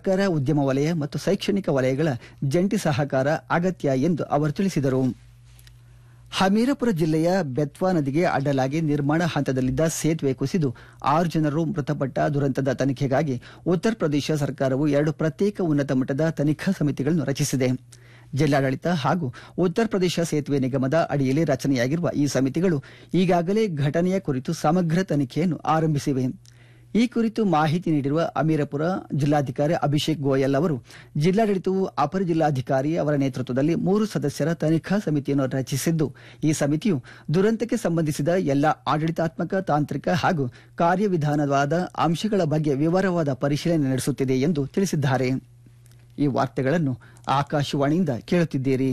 ಸರ್ಕಾರ ಉದ್ಯಮ ವಲಯ ಮತ್ತು ಶೈಕ್ಷಣಿಕ ವಲಯಗಳ ಜಂಟಿ ಸಹಕಾರ ಅಗತ್ಯ ಎಂದು ಅವರು ತಿಳಿಸಿದರು ಹಮೀರಪುರ ಜಿಲ್ಲೆಯ ಬೆತ್ವಾ ನದಿಗೆ ಅಡ್ಡಲಾಗಿ ನಿರ್ಮಾಣ ಹಂತದಲ್ಲಿದ್ದ ಸೇತುವೆ ಕುಸಿದು ಆರು ಜನರು ಮೃತಪಟ್ಟ ದುರಂತದ ತನಿಖೆಗಾಗಿ ಉತ್ತರ ಪ್ರದೇಶ ಸರ್ಕಾರವು ಎರಡು ಪ್ರತ್ಯೇಕ ಉನ್ನತ ಮಟ್ಟದ ತನಿಖಾ ಸಮಿತಿಗಳನ್ನು ರಚಿಸಿದೆ ಜಿಲ್ಲಾಡಳಿತ ಹಾಗೂ ಉತ್ತರ ಪ್ರದೇಶ ಸೇತುವೆ ನಿಗಮದ ಅಡಿಯಲ್ಲಿ ರಚನೆಯಾಗಿರುವ ಈ ಸಮಿತಿಗಳು ಈಗಾಗಲೇ ಘಟನೆಯ ಕುರಿತು ಸಮಗ್ರ ತನಿಖೆಯನ್ನು ಆರಂಭಿಸಿವೆ ಈ ಕುರಿತು ಮಾಹಿತಿ ನೀಡಿರುವ ಅಮೀರಪುರ ಜಿಲ್ಲಾಧಿಕಾರಿ ಅಭಿಷೇಕ್ ಗೋಯಲ್ ಅವರು ಜಿಲ್ಲಾಡಳಿತವು ಅಪರ ಜಿಲ್ಲಾಧಿಕಾರಿ ಅವರ ನೇತೃತ್ವದಲ್ಲಿ ಮೂರು ಸದಸ್ಯರ ತನಿಖಾ ಸಮಿತಿಯನ್ನು ರಚಿಸಿದ್ದು ಈ ಸಮಿತಿಯು ದುರಂತಕ್ಕೆ ಸಂಬಂಧಿಸಿದ ಎಲ್ಲ ಆಡಳಿತಾತ್ಮಕ ತಾಂತ್ರಿಕ ಹಾಗೂ ಕಾರ್ಯವಿಧಾನವಾದ ಅಂಶಗಳ ಬಗ್ಗೆ ವಿವರವಾದ ಪರಿಶೀಲನೆ ನಡೆಸುತ್ತಿದೆ ಎಂದು ತಿಳಿಸಿದ್ದಾರೆ ಈ ವಾರ್ತೆಗಳನ್ನು ಆಕಾಶವಾಣಿಯಿಂದ ಕೇಳುತ್ತಿದ್ದೀರಿ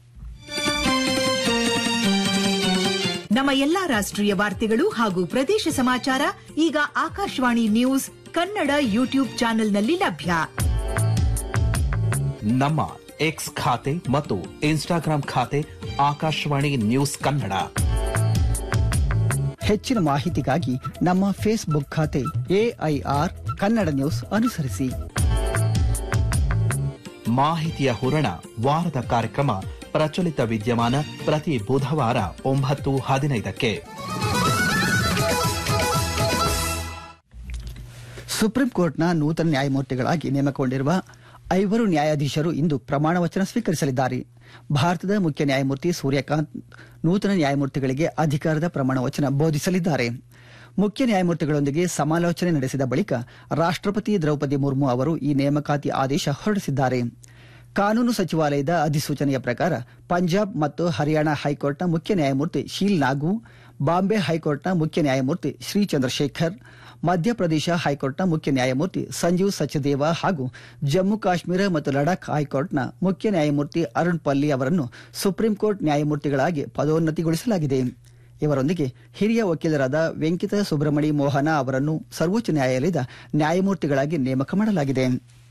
ನಮ್ಮ ಎಲ್ಲಾ ರಾಷ್ಟ್ರೀಯ ವಾರ್ತೆಗಳು ಹಾಗೂ ಪ್ರದೇಶ ಸಮಾಚಾರ ಈಗ ಆಕಾಶವಾಣಿ ನ್ಯೂಸ್ ಕನ್ನಡ ಯೂಟ್ಯೂಬ್ ಚಾನೆಲ್ನಲ್ಲಿ ಲಭ್ಯ ನಮ್ಮ ಎಕ್ಸ್ ಖಾತೆ ಮತ್ತು ಇನ್ಸ್ಟಾಗ್ರಾಂ ಖಾತೆ ಆಕಾಶವಾಣಿ ನ್ಯೂಸ್ ಕನ್ನಡ ಹೆಚ್ಚಿನ ಮಾಹಿತಿಗಾಗಿ ನಮ್ಮ ಫೇಸ್ಬುಕ್ ಖಾತೆ ಎಐಆರ್ ಕನ್ನಡ ನ್ಯೂಸ್ ಅನುಸರಿಸಿ ಮಾಹಿತಿಯ ಹೂರಣ ವಾರದ ಕಾರ್ಯಕ್ರಮ ಪ್ರಚಲಿತ ವಿದ್ಯಮಾನ ಪ್ರತಿ ಬುಧವಾರ ಒಂಬತ್ತು ಹದಿನೈದಕ್ಕೆ ಸುಪ್ರೀಂ ಕೋರ್ಟ್ನ ನೂತನ ನ್ಯಾಯಮೂರ್ತಿಗಳಾಗಿ ನೇಮಕಗೊಂಡಿರುವ ಐವರು ನ್ಯಾಯಾಧೀಶರು ಇಂದು ಪ್ರಮಾಣ ವಚನ ಸ್ವೀಕರಿಸಲಿದ್ದಾರೆ ಭಾರತದ ಮುಖ್ಯ ನ್ಯಾಯಮೂರ್ತಿ ಸೂರ್ಯಕಾಂತ್ ನೂತನ ನ್ಯಾಯಮೂರ್ತಿಗಳಿಗೆ ಅಧಿಕಾರದ ಪ್ರಮಾಣ ವಚನ ಬೋಧಿಸಲಿದ್ದಾರೆ ಮುಖ್ಯ ನ್ಯಾಯಮೂರ್ತಿಗಳೊಂದಿಗೆ ಸಮಾಲೋಚನೆ ನಡೆಸಿದ ಬಳಿಕ ರಾಷ್ಟ್ರಪತಿ ದ್ರೌಪದಿ ಮುರ್ಮು ಅವರು ಈ ನೇಮಕಾತಿ ಆದೇಶ ಹೊರಡಿಸಿದ್ದಾರೆ ಕಾನೂನು ಸಚಿವಾಲಯದ ಅಧಿಸೂಚನೆಯ ಪ್ರಕಾರ ಪಂಜಾಬ್ ಮತ್ತು ಹರಿಯಾಣ ಹೈಕೋರ್ಟ್ನ ಮುಖ್ಯ ನ್ಯಾಯಮೂರ್ತಿ ಶೀಲ್ ನಾಗು ಬಾಂಬೆ ಹೈಕೋರ್ಟ್ನ ಮುಖ್ಯ ನ್ಯಾಯಮೂರ್ತಿ ಶ್ರೀ ಚಂದ್ರಶೇಖರ್ ಮಧ್ಯಪ್ರದೇಶ ಹೈಕೋರ್ಟ್ನ ಮುಖ್ಯ ನ್ಯಾಯಮೂರ್ತಿ ಸಂಜೀವ್ ಸಚದೇವ ಹಾಗೂ ಜಮ್ಮು ಕಾಶ್ಮೀರ ಮತ್ತು ಲಡಾಖ್ ಹೈಕೋರ್ಟ್ನ ಮುಖ್ಯ ನ್ಯಾಯಮೂರ್ತಿ ಅರುಣ್ ಪಲ್ಲಿ ಅವರನ್ನು ಸುಪ್ರೀಂ ಕೋರ್ಟ್ ನ್ಯಾಯಮೂರ್ತಿಗಳಾಗಿ ಪದೋನ್ನತಿಗೊಳಿಸಲಾಗಿದೆ ಇವರೊಂದಿಗೆ ಹಿರಿಯ ವಕೀಲರಾದ ವೆಂಕಿತ ಸುಬ್ರಮಣಿ ಮೋಹನ ಅವರನ್ನು ಸರ್ವೋಚ್ಚ ನ್ಯಾಯಾಲಯದ ನ್ಯಾಯಮೂರ್ತಿಗಳಾಗಿ ನೇಮಕ ಮಾಡಲಾಗಿದೆ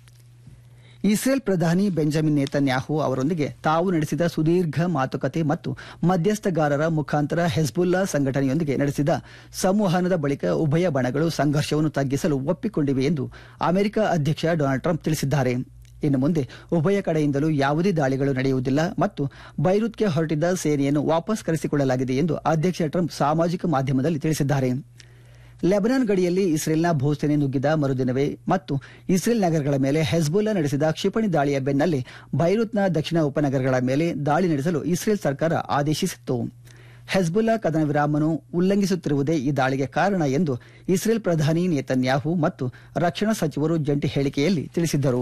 ಇಸ್ರೇಲ್ ಪ್ರಧಾನಿ ಬೆಂಜಮಿನ್ ನೇತನ್ಯಾಹು ಅವರೊಂದಿಗೆ ತಾವು ನಡೆಸಿದ ಸುದೀರ್ಘ ಮಾತುಕತೆ ಮತ್ತು ಮಧ್ಯಸ್ಥಗಾರರ ಮುಖಾಂತರ ಹೆಜ್ಬುಲ್ಲಾ ಸಂಘಟನೆಯೊಂದಿಗೆ ನಡೆಸಿದ ಸಂವಹನದ ಬಳಿಕ ಉಭಯ ಬಣಗಳು ಸಂಘರ್ಷವನ್ನು ತಗ್ಗಿಸಲು ಒಪ್ಪಿಕೊಂಡಿವೆ ಎಂದು ಅಮೆರಿಕ ಅಧ್ಯಕ್ಷ ಡೊನಾಲ್ಡ್ ಟ್ರಂಪ್ ತಿಳಿಸಿದ್ದಾರೆ ಇನ್ನು ಮುಂದೆ ಉಭಯ ಕಡೆಯಿಂದಲೂ ಯಾವುದೇ ದಾಳಿಗಳು ನಡೆಯುವುದಿಲ್ಲ ಮತ್ತು ಬೈರುತ್ಗೆ ಹೊರಟಿದ್ದ ಸೇನೆಯನ್ನು ವಾಪಸ್ ಕರೆಸಿಕೊಳ್ಳಲಾಗಿದೆ ಎಂದು ಅಧ್ಯಕ್ಷ ಟ್ರಂಪ್ ಸಾಮಾಜಿಕ ಮಾಧ್ಯಮದಲ್ಲಿ ತಿಳಿಸಿದ್ದಾರೆ ಲೆಬನಾನ್ ಗಡಿಯಲ್ಲಿ ಇಸ್ರೇಲ್ನ ಭೂಸೇನೆ ನುಗ್ಗಿದ ಮರುದಿನವೇ ಮತ್ತು ಇಸ್ರೇಲ್ ನಗರಗಳ ಮೇಲೆ ಹೆಜ್ಬುಲ್ಲಾ ನಡೆಸಿದ ಕ್ಷಿಪಣಿ ದಾಳಿಯ ಬೆನ್ನಲ್ಲೇ ಬೈರುತ್ನ ದಕ್ಷಿಣ ಉಪನಗರಗಳ ಮೇಲೆ ದಾಳಿ ನಡೆಸಲು ಇಸ್ರೇಲ್ ಸರ್ಕಾರ ಆದೇಶಿಸಿತ್ತು ಹೆಜ್ಬುಲ್ಲಾ ಕದನ ವಿರಾಮವನ್ನು ಉಲ್ಲಂಘಿಸುತ್ತಿರುವುದೇ ಈ ದಾಳಿಗೆ ಕಾರಣ ಎಂದು ಇಸ್ರೇಲ್ ಪ್ರಧಾನಿ ನೇತನ್ಯಾಹು ಮತ್ತು ರಕ್ಷಣಾ ಸಚಿವರು ಜಂಟಿ ಹೇಳಿಕೆಯಲ್ಲಿ ತಿಳಿಸಿದ್ದರು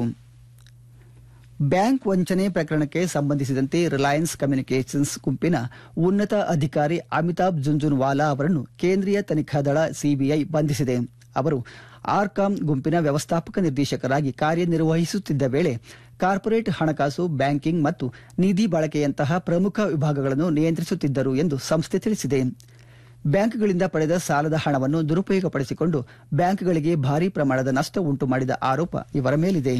ಬ್ಯಾಂಕ್ ವಂಚನೆ ಪ್ರಕರಣಕ್ಕೆ ಸಂಬಂಧಿಸಿದಂತೆ ರಿಲಯನ್ಸ್ ಕಮ್ಯುನಿಕೇಷನ್ಸ್ ಗುಂಪಿನ ಉನ್ನತ ಅಧಿಕಾರಿ ಅಮಿತಾಬ್ ಜುಂಜುನ್ವಾಲಾ ಅವರನ್ನು ಕೇಂದ್ರೀಯ ತನಿಖಾ ದಳ ಸಿಬಿಐ ಬಂಧಿಸಿದೆ ಅವರು ಆರ್ಕಾಮ್ ಗುಂಪಿನ ವ್ಯವಸ್ಥಾಪಕ ನಿರ್ದೇಶಕರಾಗಿ ಕಾರ್ಯನಿರ್ವಹಿಸುತ್ತಿದ್ದ ವೇಳೆ ಕಾರ್ಪೊರೇಟ್ ಹಣಕಾಸು ಬ್ಯಾಂಕಿಂಗ್ ಮತ್ತು ನಿಧಿ ಬಳಕೆಯಂತಹ ಪ್ರಮುಖ ವಿಭಾಗಗಳನ್ನು ನಿಯಂತ್ರಿಸುತ್ತಿದ್ದರು ಎಂದು ಸಂಸ್ಥೆ ತಿಳಿಸಿದೆ ಬ್ಯಾಂಕ್ಗಳಿಂದ ಪಡೆದ ಸಾಲದ ಹಣವನ್ನು ದುರುಪಯೋಗಪಡಿಸಿಕೊಂಡು ಬ್ಯಾಂಕ್ಗಳಿಗೆ ಭಾರೀ ಪ್ರಮಾಣದ ನಷ್ಟ ಉಂಟು ಮಾಡಿದ ಆರೋಪ ಇವರ ಮೇಲಿದೆ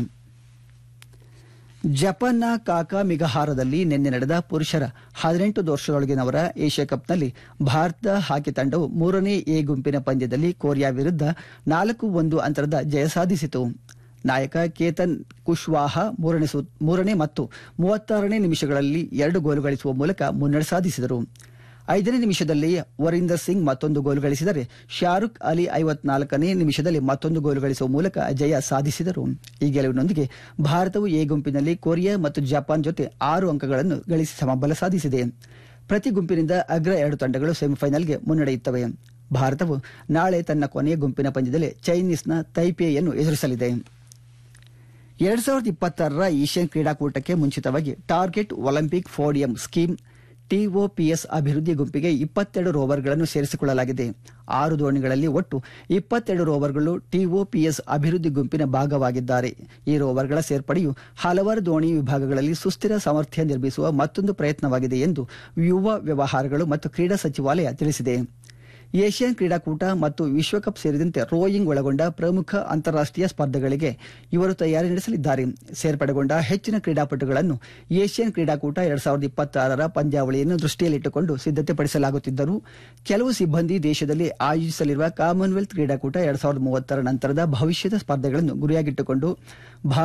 ಜಪಾನ್ನ ಕಾಕಾ ಮಿಗಹಾರದಲ್ಲಿ ನಿನ್ನೆ ನಡೆದ ಪುರುಷರ ಹದಿನೆಂಟು ವರ್ಷದೊಳಗಿನವರ ಏಷ್ಯಾ ಕಪ್ನಲ್ಲಿ ಭಾರತ ಹಾಕಿ ತಂಡವು ಮೂರನೇ ಎ ಗುಂಪಿನ ಪಂದ್ಯದಲ್ಲಿ ಕೊರಿಯಾ ವಿರುದ್ಧ ನಾಲ್ಕು ಒಂದು ಅಂತರದ ಜಯ ಸಾಧಿಸಿತು ನಾಯಕ ಕೇತನ್ ಕುಶ್ವಾಹ ಮೂರನೇ ಸು- ಮೂರನೇ ಮತ್ತು ಮೂವತ್ತಾರನೇ ನಿಮಿಷಗಳಲ್ಲಿ ಎರಡು ಗೋಲು ಗಳಿಸುವ ಮೂಲಕ ಮುನ್ನಡೆ ಸಾಧಿಸಿದರು ಐದನೇ ನಿಮಿಷದಲ್ಲಿ ವರೀಂದರ್ ಸಿಂಗ್ ಮತ್ತೊಂದು ಗೋಲು ಗಳಿಸಿದರೆ ಶಾರುಖ್ ಅಲಿ ಐವತ್ನಾಲ್ಕನೇ ನಿಮಿಷದಲ್ಲಿ ಮತ್ತೊಂದು ಗೋಲು ಗಳಿಸುವ ಮೂಲಕ ಜಯ ಸಾಧಿಸಿದರು ಈ ಗೆಲುವಿನೊಂದಿಗೆ ಭಾರತವು ಎ ಗುಂಪಿನಲ್ಲಿ ಕೊರಿಯಾ ಮತ್ತು ಜಪಾನ್ ಜೊತೆ ಆರು ಅಂಕಗಳನ್ನು ಗಳಿಸಿ ಸಮಬಲ ಸಾಧಿಸಿದೆ ಪ್ರತಿ ಗುಂಪಿನಿಂದ ಅಗ್ರ ಎರಡು ತಂಡಗಳು ಸೆಮಿಫೈನಲ್ಗೆ ಮುನ್ನಡೆಯುತ್ತವೆ ಭಾರತವು ನಾಳೆ ತನ್ನ ಕೊನೆಯ ಗುಂಪಿನ ಪಂದ್ಯದಲ್ಲಿ ಚೈನೀಸ್ನ ತೈಪೇಯನ್ನು ಎದುರಿಸಲಿದೆ ಎರಡ್ ಸಾವಿರದ ಇಪ್ಪತ್ತಾರರ ಏಷ್ಯನ್ ಕ್ರೀಡಾಕೂಟಕ್ಕೆ ಮುಂಚಿತವಾಗಿ target Olympic podium scheme T O P S ಅಭಿವೃದ್ಧಿ ಗುಂಪಿಗೆ ಇಪ್ಪತ್ತೆರಡು ರೋವರ್ಗಳನ್ನು ಸೇರಿಸಿಕೊಳ್ಳಲಾಗಿದೆ ಆರು ದೋಣಿಗಳಲ್ಲಿ ಒಟ್ಟು ಇಪ್ಪತ್ತೆರಡು ರೋವರ್ಗಳು ಟಿಒಪಿಎಸ್ ಅಭಿವೃದ್ಧಿ ಗುಂಪಿನ ಭಾಗವಾಗಿದ್ದಾರೆ ಈ ರೋವರ್ಗಳ ಸೇರ್ಪಡೆಯು ಹಲವಾರು ದೋಣಿ ವಿಭಾಗಗಳಲ್ಲಿ ಸುಸ್ಥಿರ ಸಾಮರ್ಥ್ಯ ನಿರ್ಮಿಸುವ ಮತ್ತೊಂದು ಪ್ರಯತ್ನವಾಗಿದೆ ಎಂದು ಯುವ ವ್ಯವಹಾರಗಳು ಮತ್ತು ಕ್ರೀಡಾ ಸಚಿವಾಲಯ ತಿಳಿಸಿದೆ ಏಷ್ಯನ್ ಕ್ರೀಡಾಕೂಟ ಮತ್ತು ವಿಶ್ವಕಪ್ ಸೇರಿದಂತೆ ರೋಯಿಂಗ್ ಒಳಗೊಂಡ ಪ್ರಮುಖ ಅಂತಾರಾಷ್ಟೀಯ ಸ್ಪರ್ಧೆಗಳಿಗೆ ಇವರು ತಯಾರಿ ನಡೆಸಲಿದ್ದಾರೆ ಸೇರ್ಪಡೆಗೊಂಡ ಹೆಚ್ಚಿನ ಕ್ರೀಡಾಪಟುಗಳನ್ನು ಏಷ್ಯನ್ ಕ್ರೀಡಾಕೂಟ ಎರಡ್ ಸಾವಿರದ ಇಪ್ಪತ್ತಾರರ ಪಂದ್ಯಾವಳಿಯನ್ನು ದೃಷ್ಟಿಯಲ್ಲಿಟ್ಟುಕೊಂಡು ಸಿದ್ಧತೆಪಡಿಸಲಾಗುತ್ತಿದ್ದರೂ ಕೆಲವು ಸಿಬ್ಬಂದಿ ದೇಶದಲ್ಲಿ ಆಯೋಜಿಸಲಿರುವ ಕಾಮನ್ವೆಲ್ತ್ ಕ್ರೀಡಾಕೂಟ ಎರಡ್ ಸಾವಿರದ ಮೂವತ್ತರ ನಂತರದ ಭವಿಷ್ಯದ ಸ್ಪರ್ಧೆಗಳನ್ನು ಗುರಿಯಾಗಿಟ್ಟುಕೊಂಡು